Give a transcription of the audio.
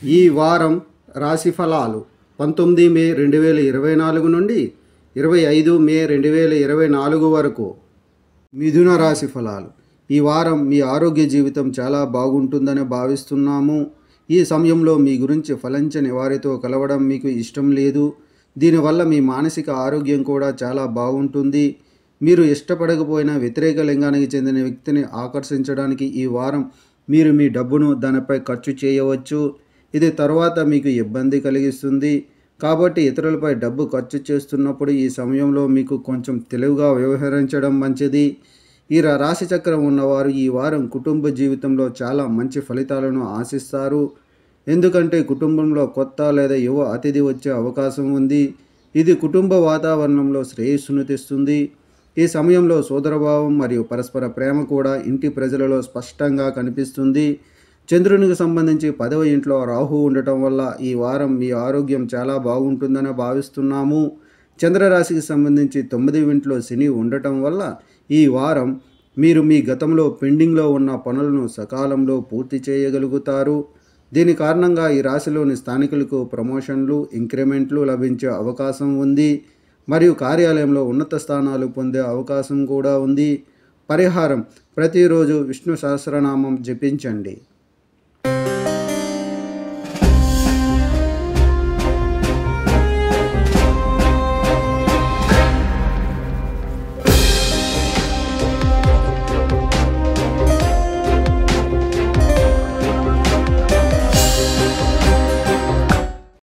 ఈ వారం రాశి ఫలాలు పంతొమ్మిది మే రెండు వేల ఇరవై నాలుగు నుండి ఇరవై ఐదు మే రెండు వేల ఇరవై నాలుగు వరకు మిథున రాశి ఫలాలు ఈ వారం మీ ఆరోగ్య జీవితం చాలా బాగుంటుందని భావిస్తున్నాము ఈ సమయంలో మీ గురించి ఫలించని వారితో కలవడం మీకు ఇష్టం లేదు దీనివల్ల మీ మానసిక ఆరోగ్యం కూడా చాలా బాగుంటుంది మీరు ఇష్టపడకపోయినా వ్యతిరేక లింగానికి చెందిన వ్యక్తిని ఆకర్షించడానికి ఈ వారం మీరు మీ డబ్బును దానిపై ఖర్చు చేయవచ్చు ఇది తర్వాత మీకు ఇబ్బంది కలిగిస్తుంది కాబట్టి ఇతరులపై డబ్బు ఖర్చు చేస్తున్నప్పుడు ఈ సమయంలో మీకు కొంచెం తెలివిగా వ్యవహరించడం మంచిది ఈ రా- రాశి చక్రం ఉన్నవారు ఈ వారం కుటుంబ జీవితంలో చాలా మంచి ఫలితాలను ఆశిస్తారు ఎందుకంటే కుటుంబంలో కొత్త లేదా యువ అతిథి వచ్చే అవకాశం ఉంది ఇది కుటుంబ వాతావరణంలో శ్రేయస్సును తెస్తుంది ఈ సమయంలో సోదరభావం మరియు పరస్పర ప్రేమ కూడా ఇంటి ప్రజలలో స్పష్టంగా కనిపిస్తుంది చంద్రునికి సంబంధించి పదవ ఇంట్లో రాహు ఉండటం వల్ల ఈ వారం మీ ఆరోగ్యం చాలా బాగుంటుందని భావిస్తున్నాము చంద్రరాశికి సంబంధించి తొమ్మిది ఇంట్లో శని ఉండటం వల్ల ఈ వారం మీరు మీ గతంలో పెండింగ్లో ఉన్న పనులను సకాలంలో పూర్తి చేయగలుగుతారు దీని కారణంగా ఈ రాశిలోని స్థానికులకు ప్రమోషన్లు ఇంక్రిమెంట్లు లభించే అవకాశం ఉంది మరియు కార్యాలయంలో ఉన్నత స్థానాలు పొందే అవకాశం కూడా ఉంది పరిహారం ప్రతిరోజు విష్ణు సహస్రనామం జపించండి